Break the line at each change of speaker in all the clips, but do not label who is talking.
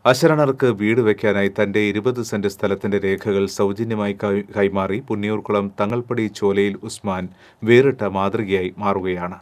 അശരണർക്ക് വീട് വയ്ക്കാനായി തന്റെ ഇരുപത് സെന്റ് സ്ഥലത്തിന്റെ രേഖകൾ സൗജന്യമായി കൈ- കൈമാറി പുന്നിയൂർക്കുളം തങ്ങൾപ്പടി ചോലയിൽ ഉസ്മാൻ വേറിട്ട മാതൃകയായി മാറുകയാണ്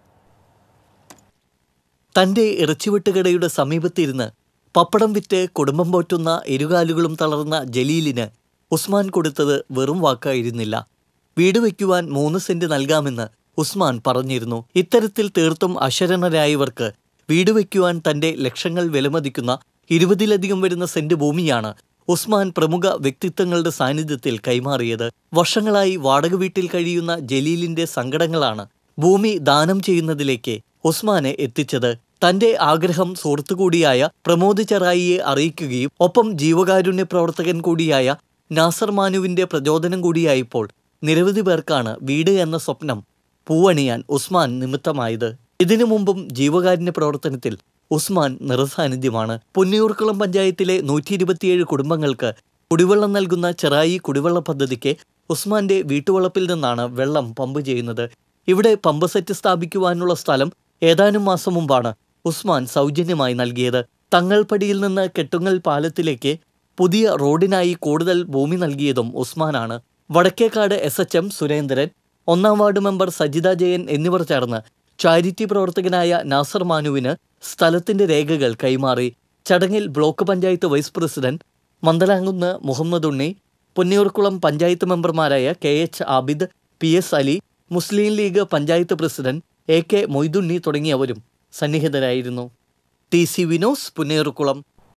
തന്റെ ഇറച്ചിവെട്ടുകടയുടെ സമീപത്തിരുന്ന് പപ്പടം വിറ്റ് കുടുംബം പോറ്റുന്ന ഇരുകാലുകളും തളർന്ന ജലീലിന് ഉസ്മാൻ കൊടുത്തത് വെറും വാക്കായിരുന്നില്ല വീട് വയ്ക്കുവാൻ മൂന്ന് സെന്റ് നൽകാമെന്ന് ഉസ്മാൻ പറഞ്ഞിരുന്നു ഇത്തരത്തിൽ തീർത്തും അശരണരായവർക്ക് വീട് വയ്ക്കുവാൻ തന്റെ ലക്ഷങ്ങൾ വിലമതിക്കുന്ന ഇരുപതിലധികം വരുന്ന സെന്റ് ഭൂമിയാണ് ഉസ്മാൻ പ്രമുഖ വ്യക്തിത്വങ്ങളുടെ സാന്നിധ്യത്തിൽ കൈമാറിയത് വർഷങ്ങളായി വാടക വീട്ടിൽ കഴിയുന്ന ജലീലിന്റെ സങ്കടങ്ങളാണ് ഭൂമി ദാനം ചെയ്യുന്നതിലേക്ക് ഉസ്മാനെ എത്തിച്ചത് തന്റെ ആഗ്രഹം സുഹൃത്തു കൂടിയായ പ്രമോദ് ചെറായിയെ അറിയിക്കുകയും ഒപ്പം ജീവകാരുണ്യ പ്രവർത്തകൻ കൂടിയായ നാസർ മാനുവിന്റെ പ്രചോദനം കൂടിയായപ്പോൾ നിരവധി പേർക്കാണ് വീട് എന്ന സ്വപ്നം പൂവണിയാൻ ഉസ്മാൻ നിമിത്തമായത് ഇതിനു മുമ്പും ജീവകാരുണ്യ പ്രവർത്തനത്തിൽ ഉസ്മാൻ നിറസാന്നിധ്യമാണ് പൊന്നിയൂർക്കുളം പഞ്ചായത്തിലെ നൂറ്റി ഇരുപത്തിയേഴ് കുടുംബങ്ങൾക്ക് കുടിവെള്ളം നൽകുന്ന ചെറായി കുടിവെള്ള പദ്ധതിക്ക് ഉസ്മാന്റെ വീട്ടുവളപ്പിൽ നിന്നാണ് വെള്ളം പമ്പ് ചെയ്യുന്നത് ഇവിടെ പമ്പ് സെറ്റ് സ്ഥാപിക്കുവാനുള്ള സ്ഥലം ഏതാനും മാസം മുമ്പാണ് ഉസ്മാൻ സൗജന്യമായി നൽകിയത് തങ്ങൾപ്പടിയിൽ നിന്ന് കെട്ടുങ്ങൽ പാലത്തിലേക്ക് പുതിയ റോഡിനായി കൂടുതൽ ഭൂമി നൽകിയതും ഉസ്മാനാണ് Vadakkekad S H M Surendran ഒന്നാം വാർഡ് മെമ്പർ സജിത ജയൻ എന്നിവർ ചേർന്ന് ചാരിറ്റി പ്രവർത്തകനായ നാസർ മാനുവിന് സ്ഥലത്തിന്റെ രേഖകൾ കൈമാറി ചടങ്ങിൽ block panchayat vice president Mandalamkunnu Muhammad Unni Ponniyurkulam panchayat മെമ്പർമാരായ K H Abid P S Ali Muslim League panchayat president A K Moidunni തുടങ്ങിയവരും സന്നിഹിതരായിരുന്നു ടി സി വിനോസ് പുന്നേറുക്കുളം